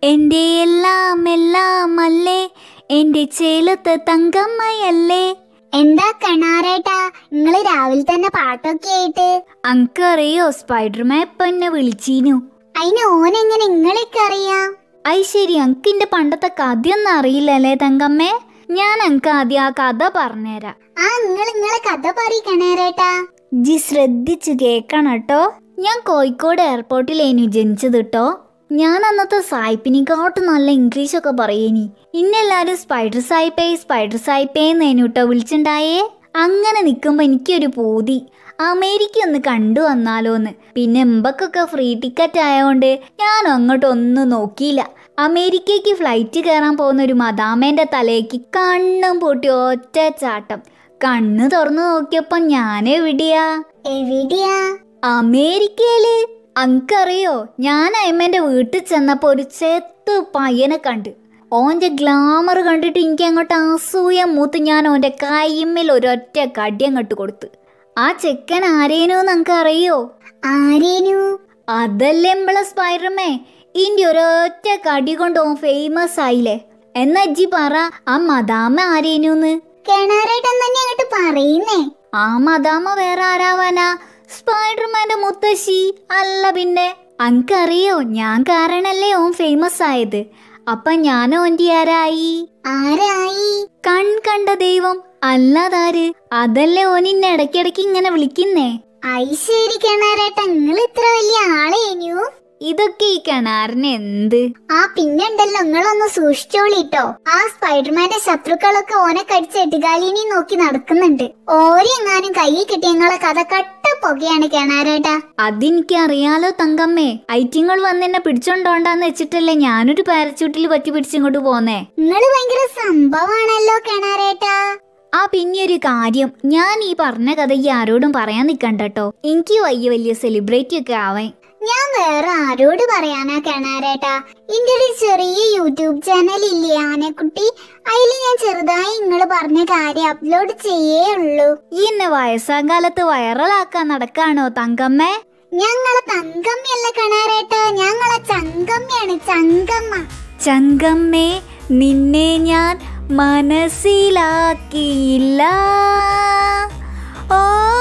എന്റെ എല്ലാം എല്ലാം അല്ലേ എന്റെ ചേലത്ത് തങ്കമ്മയല്ലേ എന്താ കണാറേട്ടാ നിങ്ങള് രാവിലെ തന്നെ പാട്ടൊക്കെ ആയിട്ട് അങ്കറിയോ സ്പൈഡർമാൻ ഇപ്പൊ എന്നെ വിളിച്ചീനു അതിന് ഓനെങ്ങനെ നിങ്ങളൊക്കെ അറിയാം ഐ ശരി അങ്കിന്റെ പണ്ടത്തെ കഥയൊന്നും അറിയില്ലല്ലേ തങ്കമ്മേ ഞാൻ അങ്ക് ആദ്യം ആ കഥ പറഞ്ഞുതരാം ആ നിങ്ങൾ നിങ്ങളെ കഥ പറയ് കണാറേട്ടാ ജി ശ്രദ്ധിച്ചു കേക്കണം കേട്ടോ ഞാൻ കോഴിക്കോട് എയർപോർട്ടിലേനു ജനിച്ചത് കേട്ടോ ഞാൻ അന്നത്തെ സായിപ്പിനെക്കാട്ട് നല്ല ഇംഗ്ലീഷൊക്കെ പറയേനി ഇന്നെല്ലാരും സ്പൈഡർ സായിപ്പേ സ്പൈഡർ സായിപ്പേ എന്നേനു കേട്ടോ വിളിച്ചിണ്ടായേ അങ്ങനെ നിൽക്കുമ്പോൾ എനിക്കൊരു പൂതി അമേരിക്ക ഒന്ന് കണ്ടു വന്നാലോന്ന് പിന്നെ എമ്പക്കൊക്കെ ഫ്രീ ടിക്കറ്റ് ആയതുകൊണ്ട് ഞാൻ അങ്ങോട്ടൊന്നും നോക്കിയില്ല അമേരിക്കയ്ക്ക് ഫ്ലൈറ്റ് കയറാൻ പോകുന്ന ഒരു മദാമേൻ്റെ തലേക്ക് കണ്ണും പൊട്ടി ഒറ്റ ചാട്ടം കണ്ണ് തുറന്നു നോക്കിയപ്പോ ഞാൻ എവിടെയാ എവിടെയാ അമേരിക്കയില് അങ്കറിയോ ഞാൻ അമ്മേന്റെ വീട്ടിൽ ചെന്നപ്പോ ഒരു ചെത്ത് പയ്യനെ കണ്ട് ഓന്റെ ഗ്ലാമർ കണ്ടിട്ട് എനിക്ക് അങ്ങോട്ട് അസൂയ മൂത്ത് ഞാൻ ഓന്റെ കൈമ്മൽ ഒരൊറ്റ കടി അങ്ങോട്ട് കൊടുത്ത് ആ ചെക്കൻ ആരേനോന്ന് അങ്ക് അറിയോ ആരേനു അതല്ലേ എമ്പള സ്പൈഡർമേ ഇന്റെ ഒരൊറ്റ കടി കൊണ്ട് ഓൻ ഫേമസ് ആയില്ലേ എന്നാ അജ്ജി പറ ആ മദാമ ആരേനൂന്ന് കണാറേട്ടൻ തന്നെ അങ്ങോട്ട് പറയുന്നേ ആ മദാമ വേറെ ആരാവാനാ സ്പൈഡർമാന്റെ മുത്തശ്ശി അല്ല പിന്നെ അനക്കറിയോ ഞാൻ കാരണല്ലേ ഓൻ ഫേമസ് ആയത് അപ്പൊ ഞാൻ ഓൻ്റെ ആരായി ആരായി കൺ കണ്ട ദൈവം അല്ലാതാര് അതല്ലേ ഓനിന്നെ ഇടയ്ക്കിടയ്ക്ക് ഇങ്ങനെ വിളിക്കുന്നേ ഐശ്വരി കണാറേട്ടൻ നിങ്ങൾ ഇത്ര വലിയ ആളേനു ഇതൊക്കെ ഈ കിണാറിന് എന്ത് ആ പിന്നുണ്ടല്ലോ നിങ്ങളൊന്ന് സൂക്ഷിച്ചോളിട്ടോ ആ സ്പൈഡർമാന്റെ ശത്രുക്കളൊക്കെ ഓനെ കടിച്ച് എട്ടുകാലിനി നോക്കി നടക്കുന്നുണ്ട് ഓരെങ്ങാനും കയ്യിൽ കിട്ടിയ നിങ്ങളെ കഥ കട്ട പുകയാണ് കിണാരേട്ടാ അതെനിക്ക് അറിയാലോ തങ്കമ്മേ ഐറ്റിങ്ങൾ വന്നെന്നെ പിടിച്ചോണ്ടോണ്ടാന്ന് വെച്ചിട്ടല്ലേ ഞാനൊരു പാരച്യൂട്ടിൽ പറ്റി പിടിച്ചിങ്ങോട്ട് പോന്നേ നിങ്ങള് ഭയങ്കര സംഭവമാണല്ലോ കിണാരേട്ടാ ആ പിന്നെ ഒരു കാര്യം ഞാൻ ഈ പറഞ്ഞ കഥ ഈ ആരോടും പറയാൻ നിക്കണ്ട കേട്ടോ എനിക്ക് വയ്യ വലിയ സെലിബ്രിറ്റി ഒക്കെ ആവാൻ ഞാൻ വേറെ ആരോട് പറയാനാ കിണാരേട്ടാ എന്റെ ഒരു ചെറിയ യൂട്യൂബ് ചാനൽ ഇല്ലേ ആനക്കുട്ടി അതിൽ ഞാൻ ചെറുതായി നിങ്ങൾ പറഞ്ഞ കാര്യം അപ്ലോഡ് ചെയ്യേ ഉള്ളൂ ഈ എന്നെ വയസ്സാം കാലത്ത് വൈറലാക്കാൻ നടക്കാണോ തങ്കമ്മേ ഞങ്ങളെ തങ്കമ്മയല്ല കിണാരേട്ടാ ഞങ്ങളെ ചങ്കമ്മയാണ് ചങ്കമ്മ ചങ്കമ്മേ നിന്നെ ഞാൻ മനസ്സിലാക്കിയില്ല ഓ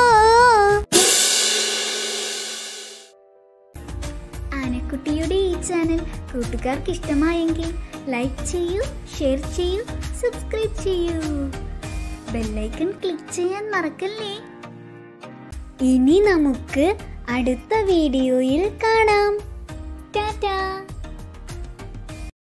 ആനക്കുട്ടിയുടെ ഈ ചാനൽ കൂട്ടുകാർക്ക് ഇഷ്ടമായെങ്കിൽ ലൈക്ക് ചെയ്യൂ ഷെയർ ചെയ്യൂ സബ്സ്ക്രൈബ് ചെയ്യൂ ബെല്ലൈക്കൺ ക്ലിക്ക് ചെയ്യാൻ മറക്കല്ലേ ഇനി നമുക്ക് അടുത്ത വീഡിയോയിൽ കാണാം